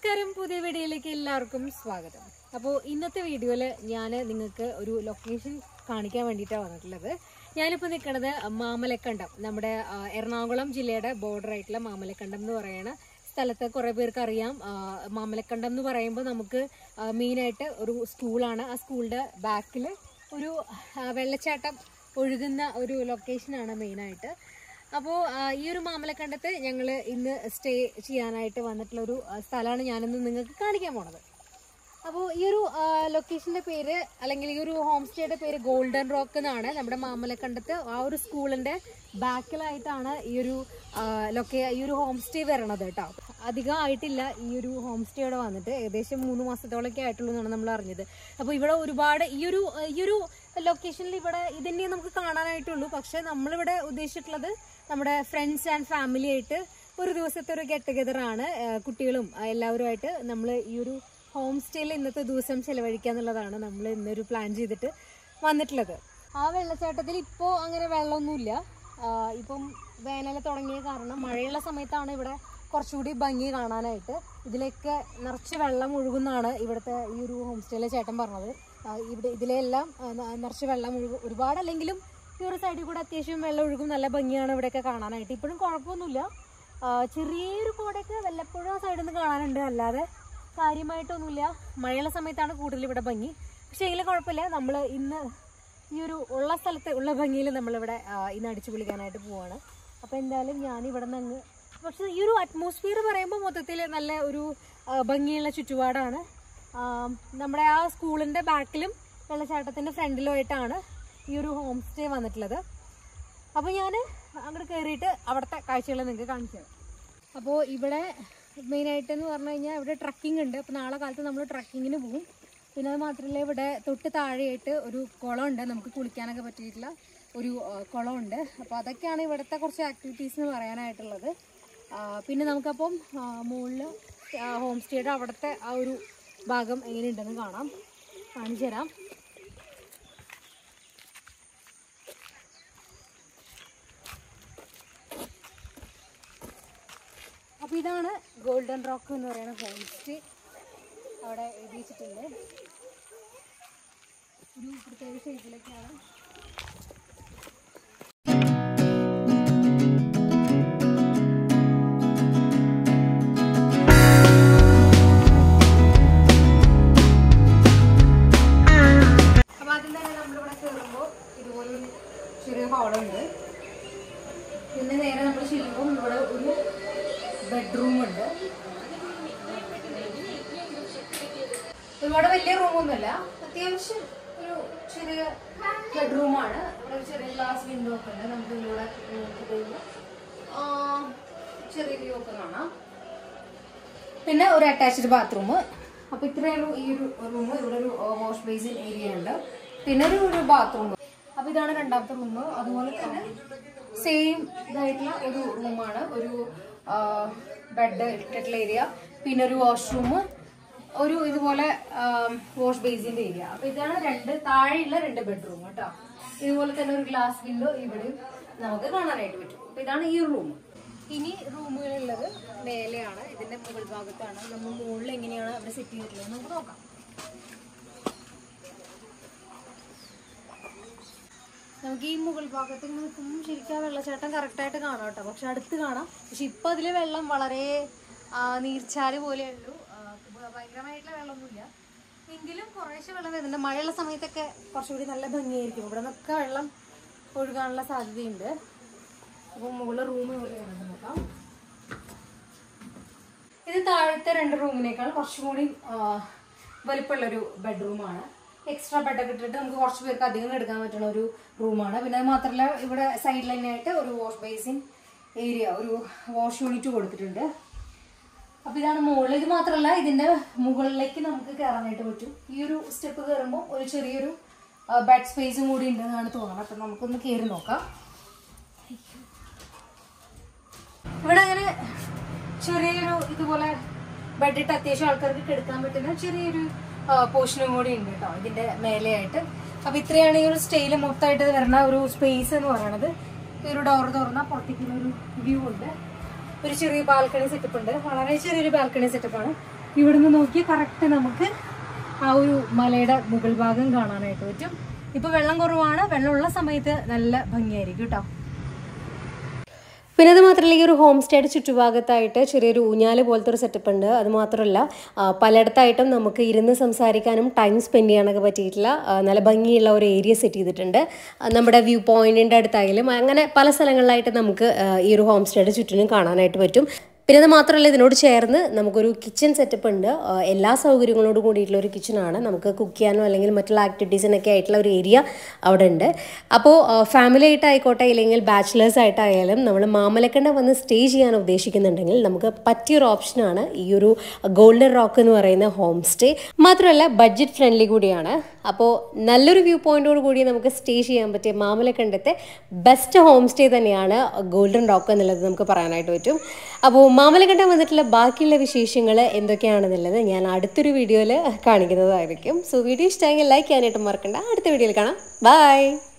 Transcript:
നമസ്കാരം പുതിയ വീഡിയോയിലേക്ക് എല്ലാവർക്കും സ്വാഗതം അപ്പോൾ ഇന്നത്തെ വീഡിയോയിൽ ഞാൻ നിങ്ങൾക്ക് ഒരു ലൊക്കേഷൻ കാണിക്കാൻ വേണ്ടിയിട്ടാണ് വന്നിട്ടുള്ളത് ഞാനിപ്പോൾ നിൽക്കുന്നത് മാമലക്കണ്ടം നമ്മുടെ ആ, എറണാകുളം ജില്ലയുടെ ബോർഡർ ആയിട്ടുള്ള മാമലക്കണ്ടം എന്ന് പറയുന്ന സ്ഥലത്ത് കുറേ പേർക്ക് അറിയാം ആ, മാമലക്കണ്ടം എന്ന് പറയുമ്പോൾ നമുക്ക് മെയിനായിട്ട് ഒരു സ്കൂളാണ് ആ സ്കൂളിൻ്റെ ബാക്കിൽ ഒരു ആ, വെള്ളച്ചാട്ടം ഒഴുകുന്ന ഒരു ലൊക്കേഷനാണ് മെയിനായിട്ട് അപ്പോൾ ഈ ഒരു മാമലക്കണ്ടത്ത് ഞങ്ങൾ ഇന്ന് സ്റ്റേ ചെയ്യാനായിട്ട് വന്നിട്ടുള്ള ഒരു സ്ഥലമാണ് ഞാനിന്ന് നിങ്ങൾക്ക് കാണിക്കാൻ പോണത് അപ്പോൾ ഈ ഒരു ലൊക്കേഷൻ്റെ പേര് അല്ലെങ്കിൽ ഈ ഒരു ഹോം സ്റ്റേയുടെ പേര് ഗോൾഡൻ റോക്ക് എന്നാണ് നമ്മുടെ മാമലക്കണ്ടത്ത് ആ ഒരു സ്കൂളിൻ്റെ ബാക്കിലായിട്ടാണ് ഈ ഒരു ലൊക്കേ ഈ ഒരു ഹോം സ്റ്റേ വരണത് കേട്ടോ അധികം ആയിട്ടില്ല ഈ ഒരു ഹോം സ്റ്റേ ഇവിടെ വന്നിട്ട് ഏകദേശം മൂന്ന് മാസത്തോളമൊക്കെ ആയിട്ടുള്ളൂ എന്നാണ് നമ്മൾ അറിഞ്ഞത് അപ്പോൾ ഇവിടെ ഒരുപാട് ഈ ഒരു ഈ ഒരു ലൊക്കേഷനിൽ ഇവിടെ ഇതന്നെ നമുക്ക് കാണാനായിട്ടുള്ളൂ പക്ഷെ നമ്മളിവിടെ ഉദ്ദേശിച്ചിട്ടുള്ളത് നമ്മുടെ ഫ്രണ്ട്സ് ആൻഡ് ഫാമിലി ആയിട്ട് ഒരു ദിവസത്തെ ഒരു ഗെറ്റ് ടുഗദർ ആണ് ആ, കുട്ടികളും ആ, എല്ലാവരുമായിട്ട് നമ്മൾ ഈ ഒരു ഹോം സ്റ്റേയിൽ ഇന്നത്തെ ദിവസം ചെലവഴിക്കുക എന്നുള്ളതാണ് നമ്മൾ ഇന്നൊരു പ്ലാൻ ചെയ്തിട്ട് വന്നിട്ടുള്ളത് ആ വെള്ളച്ചാട്ടത്തിൽ ഇപ്പോൾ അങ്ങനെ വെള്ളമൊന്നുമില്ല ആ, ഇപ്പം വേനൽ തുടങ്ങിയ കാരണം മഴയുള്ള സമയത്താണ് ഇവിടെ കുറച്ചുകൂടി ഭംഗി കാണാനായിട്ട് ഇതിലേക്ക് നിറച്ച് വെള്ളം ഒഴുകുന്നാണ് ഇവിടുത്തെ ഈ ഒരു ഹോം സ്റ്റേയിലെ ചേട്ടൻ പറഞ്ഞത് ആ, ഇവിടെ ഇതിലെല്ലാം ആ, ന- നിറച്ച് വെള്ളം ഒഴുകും ഒരുപാടല്ലെങ്കിലും ഈ ഒരു സൈഡിൽ കൂടെ അത്യാവശ്യം വെള്ളം ഒഴുകും നല്ല ഭംഗിയാണ് ഇവിടെയൊക്കെ കാണാനായിട്ട് ഇപ്പോഴും കുഴപ്പമൊന്നുമില്ല ആ, ചെറിയൊരു കോടയൊക്കെ വല്ലപ്പോഴും ആ സൈഡിൽ നിന്ന് കാണാനുണ്ട് അല്ലാതെ കാര്യമായിട്ടൊന്നുമില്ല മഴയുള്ള സമയത്താണ് കൂടുതൽ ഇവിടെ ഭംഗി പക്ഷേ എങ്കിലും കുഴപ്പമില്ല നമ്മൾ ഇന്ന് ഈ ഒരു ഉള്ള സ്ഥലത്ത് ഉള്ള ഭംഗിയിൽ നമ്മളിവിടെ ആ, ഇന്ന് അടിച്ചു പൊളിക്കാനായിട്ട് പോവാണ് അപ്പോൾ എന്തായാലും ഞാൻ ഇവിടെ നിന്ന് അങ്ങ് പക്ഷേ ഈ ഒരു അറ്റ്മോസ്ഫിയർ പറയുമ്പോൾ മൊത്തത്തിൽ നല്ല ഒരു ആ, ഭംഗിയുള്ള ചുറ്റുപാടാണ് ആ, നമ്മുടെ ആ സ്കൂളിൻ്റെ ബാക്കിലും വെള്ളച്ചാട്ടത്തിൻ്റെ ഫ്രണ്ടിലുമായിട്ടാണ് ഈ ഒരു ഹോം സ്റ്റേ വന്നിട്ടുള്ളത് അപ്പോൾ ഞാൻ അങ്ങോട്ട് കയറിയിട്ട് അവിടുത്തെ കാഴ്ചകൾ നിങ്ങൾക്ക് കാണിച്ചു തരാം അപ്പോൾ ഇവിടെ മെയിനായിട്ട് എന്ന് പറഞ്ഞു കഴിഞ്ഞാൽ ഇവിടെ ട്രക്കിംഗ് ഉണ്ട് അപ്പോൾ നാളെ കാലത്ത് നമ്മൾ ട്രക്കിങ്ങിന് പോകും പിന്നെ അത് മാത്രമല്ല ഇവിടെ തൊട്ട് താഴെയായിട്ട് ഒരു കുളമുണ്ട് നമുക്ക് കുളിക്കാനൊക്കെ പറ്റിയിട്ടുള്ള ഒരു ആ, കുളമുണ്ട് അപ്പോൾ അതൊക്കെയാണ് ഇവിടുത്തെ കുറച്ച് ആക്ടിവിറ്റീസ് എന്ന് പറയാനായിട്ടുള്ളത് ആ, പിന്നെ നമുക്കപ്പം മുകളിൽ ഹോം സ്റ്റേയുടെ അവിടുത്തെ ആ ഒരു ഭാഗം എങ്ങനെയുണ്ടെന്ന് കാണാം കാണിച്ചു തരാം അപ്പോൾ ഇതാണ് ഗോൾഡൻ റോക്ക് എന്ന് പറയുന്ന ഹോം സ്റ്റേ അവിടെ എഴുതി വെച്ചിട്ടുണ്ട് ഒരു പ്രത്യേക ഷേപ്പിലൊക്കെയാണ് അപ്പോൾ ആദ്യം തന്നെ നമ്മളിവിടെ കയറുമ്പോൾ ഇതുപോലൊരു ചെറിയ ഹാളുണ്ട് പിന്നെ നേരെ നമ്മൾ ചെല്ലുമ്പോൾ ഇവിടെ ഒരു ബെഡ്റൂം ഉണ്ട് ഒരുപാട് വലിയ റൂമൊന്നുമല്ല അത്യാവശ്യം ഒരു ചെറിയ ബെഡ്റൂമാണ് ഇവിടെ ഒരു ചെറിയ ഗ്ലാസ് വിൻഡോ ഒക്കെ ഉണ്ട് നമുക്ക് ഇതിലൂടെ നോക്കി കഴിയുമ്പോൾ ചെറിയ വ്യൂ ഒക്കെ കാണാം പിന്നെ ഒരു അറ്റാച്ച്ഡ് ബാത്റൂം അപ്പൊ ഇത്രയുള്ളൂ ഈ ഒരു റൂം ഇവിടെ ഒരു വാഷ് ബേസിൻ ഏരിയ ഉണ്ട് പിന്നെ ഒരു ഒരു ബാത്റൂം അപ്പൊ ഇതാണ് രണ്ടാമത്തെ റൂം അതുപോലെ തന്നെ സെയിം ഇതായിട്ടുള്ള ഒരു റൂമാണ് ഒരു ബെഡ് ഇട്ടിട്ടുള്ള ഏരിയ പിന്നെ ഒരു വാഷ്റൂം ഒരു ഇതുപോലെ വാഷ് ബേസിന്റെ ഏരിയ അപ്പൊ ഇതാണ് രണ്ട് താഴെയുള്ള രണ്ട് ബെഡ്റൂം കേട്ടോ ഇതുപോലെ തന്നെ ഒരു ഗ്ലാസ് വിൻഡോ ഇവിടെയും നമുക്ക് കാണാനായിട്ട് പറ്റും അപ്പൊ ഇതാണ് ഈ റൂം ഇനി റൂമുകളുള്ളത് മേലെയാണ് ഇതിന്റെ മുകൾ ഭാഗത്താണ് നമ്മൾ മുകളിൽ എങ്ങനെയാണ് അവിടെ സെറ്റ് ചെയ്തിട്ടുള്ളത് നമുക്ക് നോക്കാം നമുക്ക് ഈ മുകൾ ഭാഗത്ത് ഇങ്ങനെ നിൽക്കുമ്പോൾ ശരിക്കും ആ വെള്ളച്ചാട്ടം കറക്റ്റായിട്ട് കാണാം കേട്ടോ പക്ഷെ അടുത്ത് കാണാം പക്ഷെ ഇപ്പൊ അതില് വെള്ളം വളരെ ആ, നീർച്ചാല് പോലെ ഉള്ളൂ ആ, ഭയങ്കരമായിട്ടുള്ള വെള്ളമൊന്നുമില്ല എങ്കിലും കുറേശ്ശെ വെള്ളം വരുന്നുണ്ട് മഴയുള്ള സമയത്തൊക്കെ കുറച്ചുകൂടി നല്ല ഭംഗിയായിരിക്കും ഇവിടെ നിന്നൊക്കെ വെള്ളം ഒഴുകാനുള്ള സാധ്യതയുണ്ട് അപ്പോൾ മുകളിൽ റൂം നോക്കാം ഇത് താഴത്തെ രണ്ട് റൂമിനേക്കാൾ കുറച്ചും കൂടി ആ, വലിപ്പമുള്ളൊരു ബെഡ്റൂമാണ് എക്സ്ട്രാ ബെഡൊക്കെ ഇട്ടിട്ട് നമുക്ക് കുറച്ച് പേർക്ക് അധികം എടുക്കാൻ പറ്റുന്ന ഒരു റൂമാണ് പിന്നെ അത് മാത്രമല്ല ഇവിടെ സൈഡിൽ തന്നെയായിട്ട് ഒരു വാഷ് ബേസിൻ ഏരിയ ഒരു വാഷ് യൂണിറ്റ് കൊടുത്തിട്ടുണ്ട് അപ്പൊ ഇതാണ് മുകളിൽ ഇത് മാത്രമല്ല ഇതിന്റെ മുകളിലേക്ക് നമുക്ക് കയറാനായിട്ട് പറ്റും ഈ ഒരു സ്റ്റെപ്പ് കയറുമ്പോൾ ഒരു ചെറിയൊരു ബെഡ് സ്പേസും കൂടി ഉണ്ടെന്നാണ് തോന്നുന്നത് അപ്പൊ നമുക്കൊന്ന് കയറി നോക്കാം ഇവിടെ അങ്ങനെ ചെറിയൊരു ഇതുപോലെ ബെഡിട്ട് അത്യാവശ്യം ആൾക്കാർക്ക് കിടക്കാൻ പറ്റുന്ന ചെറിയൊരു പോർഷനും കൂടി ഉണ്ട് കേട്ടോ ഇതിന്റെ മേലെയായിട്ട് അപ്പൊ ഇത്രയാണ് ഈ ഒരു സ്റ്റേയിൽ മൊത്തമായിട്ട് വരുന്ന ഒരു സ്പേസ് എന്ന് പറയുന്നത് ഈ ഒരു ഡോർ തുറന്ന പുറത്തേക്കുള്ള ഒരു വ്യൂ ഉണ്ട് ഒരു ചെറിയ ബാൽക്കണി സെറ്റപ്പ് ഉണ്ട് വളരെ ചെറിയൊരു ബാൽക്കണി സെറ്റപ്പാണ് ഇവിടുന്ന് നോക്കി കറക്റ്റ് നമുക്ക് ആ ഒരു മലയുടെ മുകൾ ഭാഗം കാണാനായിട്ട് പറ്റും ഇപ്പൊ വെള്ളം കുറവാണ് വെള്ളമുള്ള സമയത്ത് നല്ല ഭംഗിയായിരിക്കും കേട്ടോ പിന്നെ അത് മാത്രമല്ല ഈ ഒരു ഹോം സ്റ്റേയുടെ ചുറ്റുഭാഗത്തായിട്ട് ചെറിയൊരു ഊഞ്ഞാല് പോലത്തെ ഒരു സെറ്റപ്പ് ഉണ്ട് അത് മാത്രമല്ല ആ, പലയിടത്തായിട്ടും നമുക്ക് ഇരുന്ന് സംസാരിക്കാനും ടൈം സ്പെൻഡ് ചെയ്യാനൊക്കെ പറ്റിയിട്ടുള്ള ആ, നല്ല ഭംഗിയുള്ള ഒരു ഏരിയ സെറ്റ് ചെയ്തിട്ടുണ്ട് ആ, നമ്മുടെ വ്യൂ പോയിന്റിൻ്റെ അടുത്തായാലും അങ്ങനെ പല സ്ഥലങ്ങളിലായിട്ട് നമുക്ക് ആ, ഈ ഒരു ഹോം സ്റ്റേയുടെ ചുറ്റിനും കാണാനായിട്ട് പറ്റും പിന്നെ അത് മാത്രമല്ല ഇതിനോട് ചേർന്ന് നമുക്കൊരു കിച്ചൺ സെറ്റപ്പ് ഉണ്ട് ആ, എല്ലാ സൗകര്യങ്ങളോട് കൂടിയിട്ടുള്ള ഒരു കിച്ചണാണ് നമുക്ക് കുക്ക് ചെയ്യാനോ അല്ലെങ്കിൽ മറ്റുള്ള ആക്ടിവിറ്റീസിനൊക്കെ ആയിട്ടുള്ള ഒരു ഏരിയ അവിടെ ഉണ്ട് അപ്പോൾ ഫാമിലി ആയിട്ടായിക്കോട്ടെ ഇല്ലെങ്കിൽ ബാച്ചിലേഴ്സ് ആയിട്ടായാലും നമ്മൾ മാമലക്കണ്ട വന്ന് സ്റ്റേ ചെയ്യാൻ ഉദ്ദേശിക്കുന്നുണ്ടെങ്കിൽ നമുക്ക് പറ്റിയൊരു ഓപ്ഷനാണ് ഈ ഒരു ഗോൾഡൻ റോക്ക് എന്ന് പറയുന്ന ഹോം സ്റ്റേ മാത്രമല്ല ബഡ്ജറ്റ് ഫ്രണ്ട്ലി കൂടിയാണ് അപ്പോൾ നല്ലൊരു വ്യൂ പോയിന്റോട് കൂടി നമുക്ക് സ്റ്റേ ചെയ്യാൻ പറ്റിയ മാമലക്കണ്ടത്തെ ബെസ്റ്റ് ഹോം സ്റ്റേ തന്നെയാണ് ഗോൾഡൻ റോക്ക് എന്നുള്ളത് നമുക്ക് പറയാനായിട്ട് പറ്റും അപ്പോൾ മാമലക്കണ്ടം വന്നിട്ടുള്ള ബാക്കിയുള്ള വിശേഷങ്ങൾ എന്തൊക്കെയാണെന്നുള്ളത് ഞാൻ അടുത്തൊരു വീഡിയോയിൽ കാണിക്കുന്നതായിരിക്കും സോ വീഡിയോ ഇഷ്ടമെങ്കിൽ ലൈക്ക് ചെയ്യാനായിട്ട് മറക്കണ്ട അടുത്ത വീഡിയോയിൽ കാണാം ബൈ